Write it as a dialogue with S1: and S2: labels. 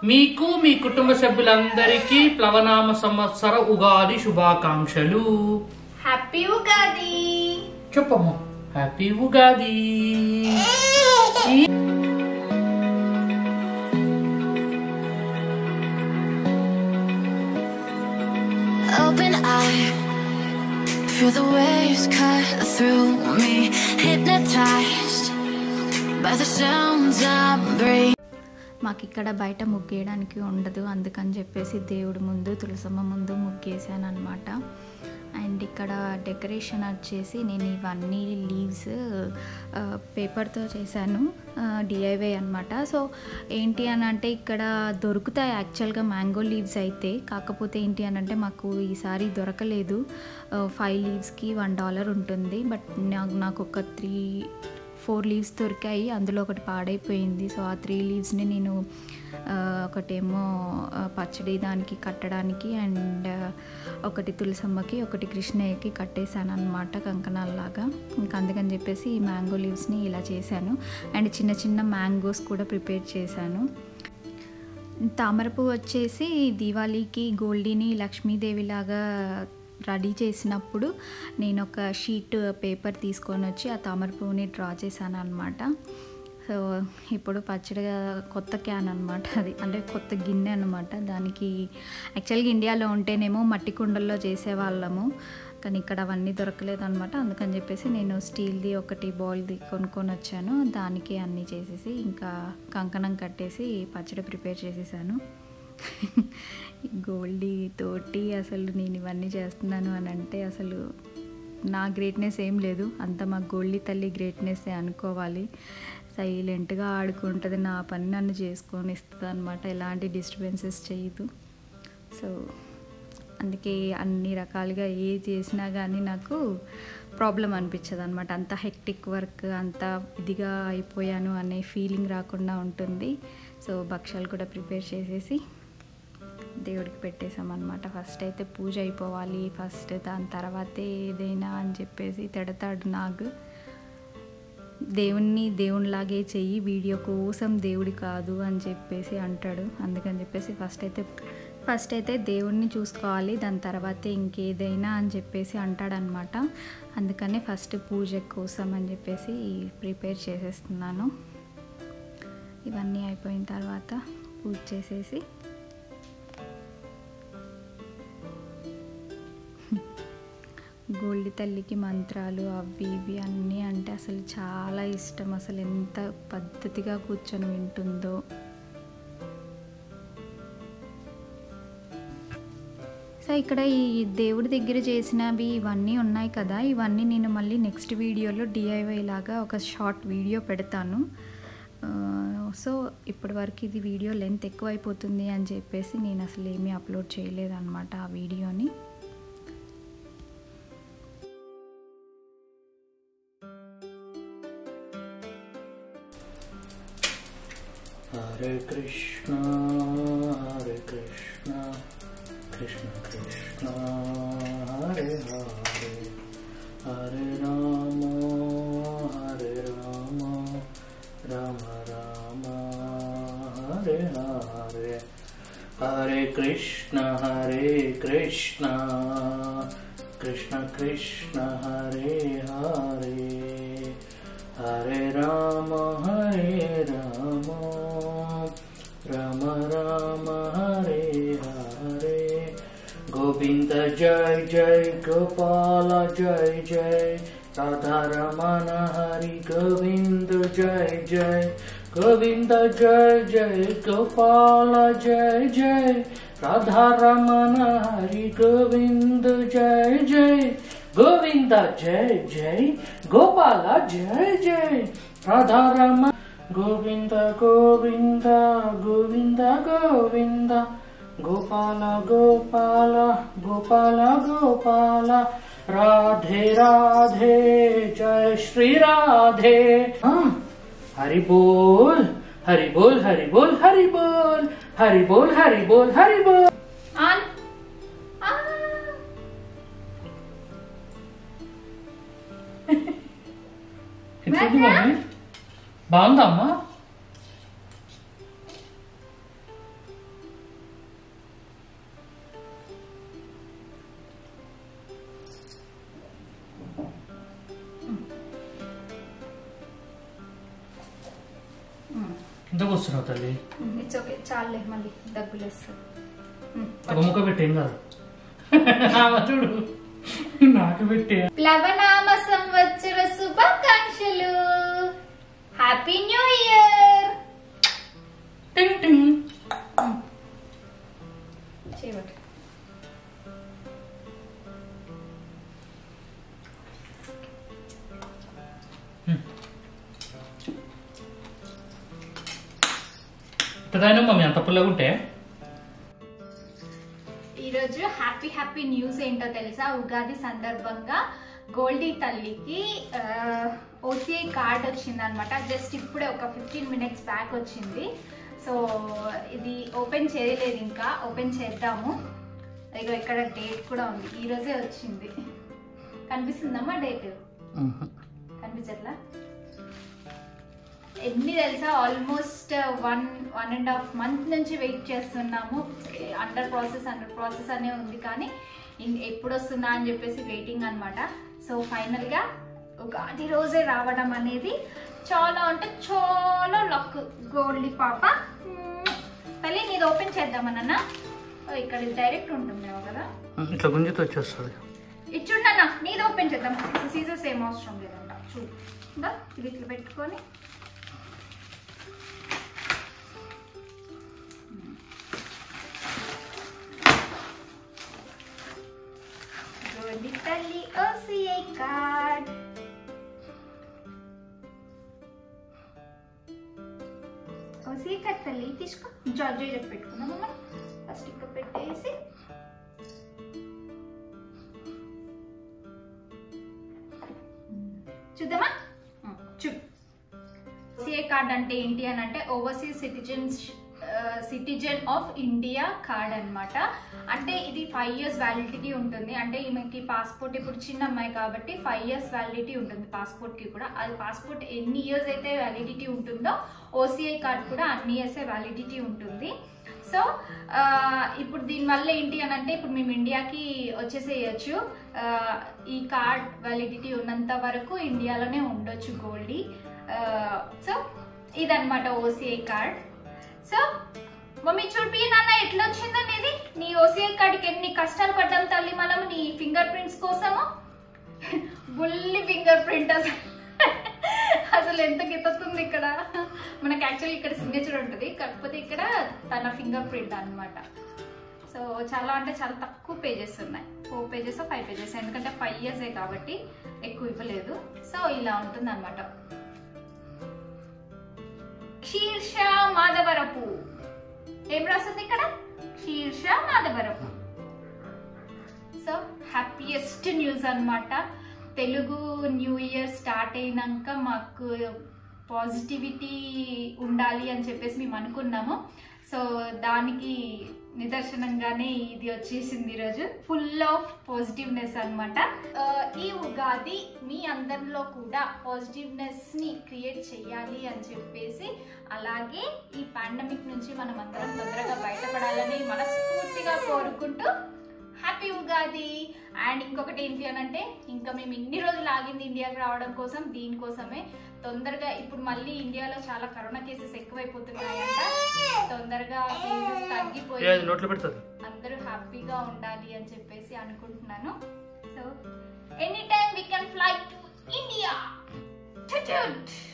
S1: మీకు మీ కుటుంబ సభ్యులందరికీ ప్లవనామ సంవత్సర ఉగాది శుభాకాంక్షలు
S2: హ్యాపీ ఉగాది
S1: చెప్పమ్మా happy Ugadi
S3: Open eye, feel the waves cut through me, hypnotized by the sounds I breathe.
S4: మాకు ఇక్కడ బయట ముగ్గేయడానికి ఉండదు అందుకని చెప్పేసి దేవుడి ముందు తులసమ్మ ముందు ముగ్గేసాను అనమాట అండ్ ఇక్కడ డెకరేషన్ వచ్చేసి నేను ఇవన్నీ లీవ్స్ పేపర్తో చేశాను డిఐవై అనమాట సో ఏంటి అని అంటే ఇక్కడ దొరుకుతాయి యాక్చువల్గా మ్యాంగో లీవ్స్ అయితే కాకపోతే ఏంటి అని అంటే మాకు ఈసారి దొరకలేదు ఫైవ్ లీవ్స్కి వన్ డాలర్ ఉంటుంది బట్ నాకు నాకు ఒక త్రీ ఫోర్ లీవ్స్ దొరికాయి అందులో ఒకటి పాడైపోయింది సో ఆ త్రీ లీవ్స్ని నేను ఆ, ఒకటేమో ఆ, పచ్చడి దానికి కట్టడానికి అండ్ ఒకటి తులసమ్మకి ఒకటి కృష్ణయ్యకి కట్టేశాను అనమాట కంకణాల్లాగా ఇంకా అందుకని చెప్పేసి ఈ మ్యాంగో లీవ్స్ని ఇలా చేశాను అండ్ చిన్న చిన్న మ్యాంగోస్ కూడా ప్రిపేర్ చేశాను తామరపు వచ్చేసి దీవాళీకి గోల్డీని లక్ష్మీదేవిలాగా రెడీ చేసినప్పుడు నేను ఒక షీట్ పేపర్ తీసుకొని వచ్చి ఆ తామర పువ్వుని డ్రా చేశాను అనమాట సో ఇప్పుడు పచ్చడి కొత్త క్యాన్ అనమాట అది అంటే కొత్త గిన్నె అనమాట దానికి యాక్చువల్గా ఇండియాలో ఉంటేనేమో మట్టి కుండల్లో చేసేవాళ్ళము కానీ ఇక్కడ అవన్నీ దొరకలేదు అనమాట అందుకని చెప్పేసి నేను స్టీల్ది ఒకటి బౌల్ది కొనుక్కొని వచ్చాను దానికి అన్నీ చేసేసి ఇంకా కంకణం కట్టేసి పచ్చడి ప్రిపేర్ చేసేసాను గోల్డీ తోటి అసలు నేను ఇవన్నీ చేస్తున్నాను అని అంటే అసలు నా గ్రేట్నెస్ ఏం లేదు అంత మా గోల్డీ తల్లి గ్రేట్నెస్ అనుకోవాలి సైలెంట్గా ఆడుకుంటుంది నా పని నన్ను చేసుకొని ఇస్తుంది అనమాట ఎలాంటి డిస్టర్బెన్సెస్ చేయదు సో అందుకే అన్ని రకాలుగా ఏ చేసినా కానీ నాకు ప్రాబ్లం అనిపించదు అనమాట అంత హెక్టిక్ వర్క్ అంత ఇదిగా అయిపోయాను అనే ఫీలింగ్ రాకుండా ఉంటుంది సో భక్ష్యాలు కూడా ప్రిపేర్ చేసేసి దేవుడికి పెట్టేసామన్నమాట ఫస్ట్ అయితే పూజ అయిపోవాలి ఫస్ట్ దాని తర్వాతే ఏదైనా అని చెప్పేసి తిడతాడు నాగు దేవుణ్ణి దేవునిలాగే చెయ్యి వీడియో కోసం దేవుడి కాదు అని చెప్పేసి అంటాడు అందుకని చెప్పేసి ఫస్ట్ అయితే ఫస్ట్ అయితే దేవుణ్ణి చూసుకోవాలి దాని తర్వాతే ఇంకేదైనా అని చెప్పేసి అంటాడనమాట అందుకనే ఫస్ట్ పూజ కోసం అని చెప్పేసి ప్రిపేర్ చేసేస్తున్నాను ఇవన్నీ అయిపోయిన తర్వాత పూజ చేసేసి గోల్డ్ తల్లికి మంత్రాలు అవి ఇవి అన్నీ అంటే అసలు చాలా ఇష్టం అసలు ఎంత పద్ధతిగా కూర్చొని వింటుందో సో ఇక్కడ ఈ దేవుడి దగ్గర చేసినవి ఇవన్నీ ఉన్నాయి కదా ఇవన్నీ నేను మళ్ళీ నెక్స్ట్ వీడియోలో డిఐవై లాగా ఒక షార్ట్ వీడియో పెడతాను ఆ, సో ఇప్పటి వరకు ఇది వీడియో లెంత్ ఎక్కువైపోతుంది అని చెప్పేసి నేను అసలు ఏమీ అప్లోడ్ చేయలేదన్నమాట ఆ వీడియోని
S1: హరే కృష్ణ హరే కృష్ణ కృష్ణ కృష్ణ హరే హరే హరే రామ హరే రామ రామ రామ హరే హరే హరే కృష్ణ హరే కృష్ణ కృష్ణ కృష్ణ హరే హరే హరే రామ హరే రామ రామ రామ హరే హరే గోవింద జయ జయ గోపాల జయ జయ రాధారమణ హరి గోవింద జయ జయ గోవింద జయ జయ గోపాల జయ జయ రాధారమణ హరి గోవింద జయ జయ గోవింద జయ జయ గోపాల జయ జయ రాధారమ గోవింద గోవింద గోవింద గోవింద గోపాల గోపాల గోపాల గోపాల రాధే రాధే జయ శ్రీ రాధే ఆ, హరి బోల్ హరి బోల్ హరి బోల్ హరి బోల్ హరి బోల్ హరి బోల్ హరి బోల్
S2: ఆన్ ఆ.
S1: ఎట్లుంది మమ్మీ బాగుందమ్మా కూర్చున్నావు తల్లి
S2: ఇట్స్ ఓకే చాలే మళ్ళీ దగ్గులేస్తుంది
S1: ఒక ముక్క పెట్టేం కాదు ఆమె చూడు నాకు పెట్టే
S2: ప్లవనామ సంవత్సర శుభాకాంక్షలు హ్యాపీ న్యూ ఇయర్
S1: టింగ్ టింగ్
S2: చేయబట్టు
S1: పెదాయన మమ్మీ అంత పుల్లగా ఉంటే
S2: ఈరోజు హ్యాపీ హ్యాపీ న్యూస్ ఏంటో తెలుసా ఉగాది సందర్భంగా గోల్డీ తల్లికి ఓసీఐ కార్డ్ వచ్చింది అనమాట జస్ట్ ఇప్పుడే ఒక ఫిఫ్టీన్ మినిట్స్ బ్యాక్ వచ్చింది సో ఇది ఓపెన్ చేయలేదు ఇంకా ఓపెన్ చేద్దాము ఇగో ఇక్కడ డేట్ కూడా ఉంది ఈ రోజే వచ్చింది కనిపిస్తుందమ్మా డేట్ కనిపించట్లా ఎన్ని తెలుసా almost one one and half month నుంచి వెయిట్ చేస్తున్నాము అండర్ ప్రాసెస్ అండర్ ప్రాసెస్ అనే ఉంది కానీ ఇన్- ఎప్పుడు వస్తుందా అని చెప్పేసి వెయిటింగ్ అనమాట సో ఫైనల్గా ఉగాది రోజే రావడం అనేది చాలా అంటే చాలా లక్ గోల్డ్ పాప మ్మ్. తల్లి నీది ఓపెన్ చేద్దామన్నా ఇక్కడ ఇది డైరెక్ట్ ఉంటుందేమో కదా
S1: ఇట్లా గుంజితో వచ్చేస్తుంది
S2: ఇది చూడన్నా నీది ఓపెన్ చేద్దాం సీజర్స్ ఏం అవసరం లేదంట చూడు ఇంకా ఇది ఇట్లా పెట్టుకొని గోల్డి తల్లి ఓసిఐ కార్డ్ ఓసిఐ కార్డ్ తల్లి తీసుకో జార్జీ చెప్పి పెట్టుకుందాం ఫస్ట్ ఇక్కడ పెట్టేసి చూద్దామా చూ సిఏ కార్డ్ అంటే ఏంటి అని అంటే overseas citizens citizen of India card అన్నమాట అంటే ఇది ఫైవ్ ఇయర్స్ వ్యాలిడిటీ ఉంటుంది అంటే ఈమెకి పాస్పోర్ట్ ఇప్పుడు చిన్న అమ్మాయి కాబట్టి ఫైవ్ ఇయర్స్ వ్యాలిడిటీ ఉంటుంది పాస్పోర్ట్ కి కూడా అది పాస్పోర్ట్ ఎన్ని ఇయర్స్ అయితే వ్యాలిడిటీ ఉంటుందో ఓసీఐ కార్డ్ కూడా అన్ని ఇయర్స్ వ్యాలిడిటీ ఉంటుంది సో ఆ, ఇప్పుడు దీనివల్ల ఏంటి అని అంటే ఇప్పుడు మేము ఇండియాకి వచ్చేసేయచ్చు ఆ, ఈ కార్డ్ వ్యాలిడిటీ ఉన్నంత వరకు ఇండియాలోనే ఉండొచ్చు గోల్డీ సో ఇదన్నమాట ఓసీఐ కార్డ్ సో మమ్మీ చూపి నాన్న ఎట్లా వచ్చిందో నీది నీ ఓసీఐ కార్డ్కి ఎన్ని కష్టాలు పడ్డాం తల్లి మనం నీ ఫింగర్ ప్రింట్స్ కోసము బుల్లి ఫింగర్ ప్రింట్ అసలు అసలు ఎంత గిత్తుంది ఇక్కడ మనకి యాక్చువల్లీ ఇక్కడ సిగ్నేచర్ ఉంటుంది కాకపోతే ఇక్కడ తన ఫింగర్ ప్రింట్ అన్నమాట సో చాలా అంటే చాలా తక్కువ పేజెస్ ఉన్నాయి ఫోర్ పేజెస్ ఫైవ్ పేజెస్ ఎందుకంటే ఫైవ్ ఇయర్సే కాబట్టి ఎక్కువ ఇవ్వలేదు సో ఇలా ఉంటుంది అనమాట శీర్ష మాధవరపు ఏం రాస్తుంది ఇక్కడ Sheersha Madhavarapu so happiest news అన్నమాట తెలుగు న్యూ ఇయర్ స్టార్ట్ అయినాక మాకు పాజిటివిటీ ఉండాలి అని చెప్పేసి మేము అనుకున్నాము సో దానికి నిదర్శనంగానే ఇది వచ్చేసింది ఈరోజు ఫుల్ ఆఫ్ పాజిటివ్నెస్ అనమాట ఈ ఉగాది మీ అందరిలో కూడా పాజిటివ్నెస్ ని క్రియేట్ చేయాలి అని చెప్పేసి అలాగే ఈ పాండమిక్ నుంచి మనం అందరం తొందరగా బయటపడాలని మనస్ఫూర్తిగా కోరుకుంటూ హ్యాపీ ఉగాది అండ్ ఇంకొకటి ఏంటి అని అంటే ఇంకా మేము ఇన్ని రోజులు ఆగింది ఇండియాకి రావడం కోసం దీనికోసమే తొందరగా ఇప్పుడు మళ్ళీ ఇండియాలో చాలా కరోనా కేసెస్ ఎక్కువైపోతున్నాయంట తొందరగా కేసెస్ తగ్గిపోయి
S1: ఏ, అది నోట్లో పెడుతుంది
S2: అందరూ హ్యాపీగా ఉండాలి అని చెప్పేసి అనుకుంటున్నాను so any time we can fly to India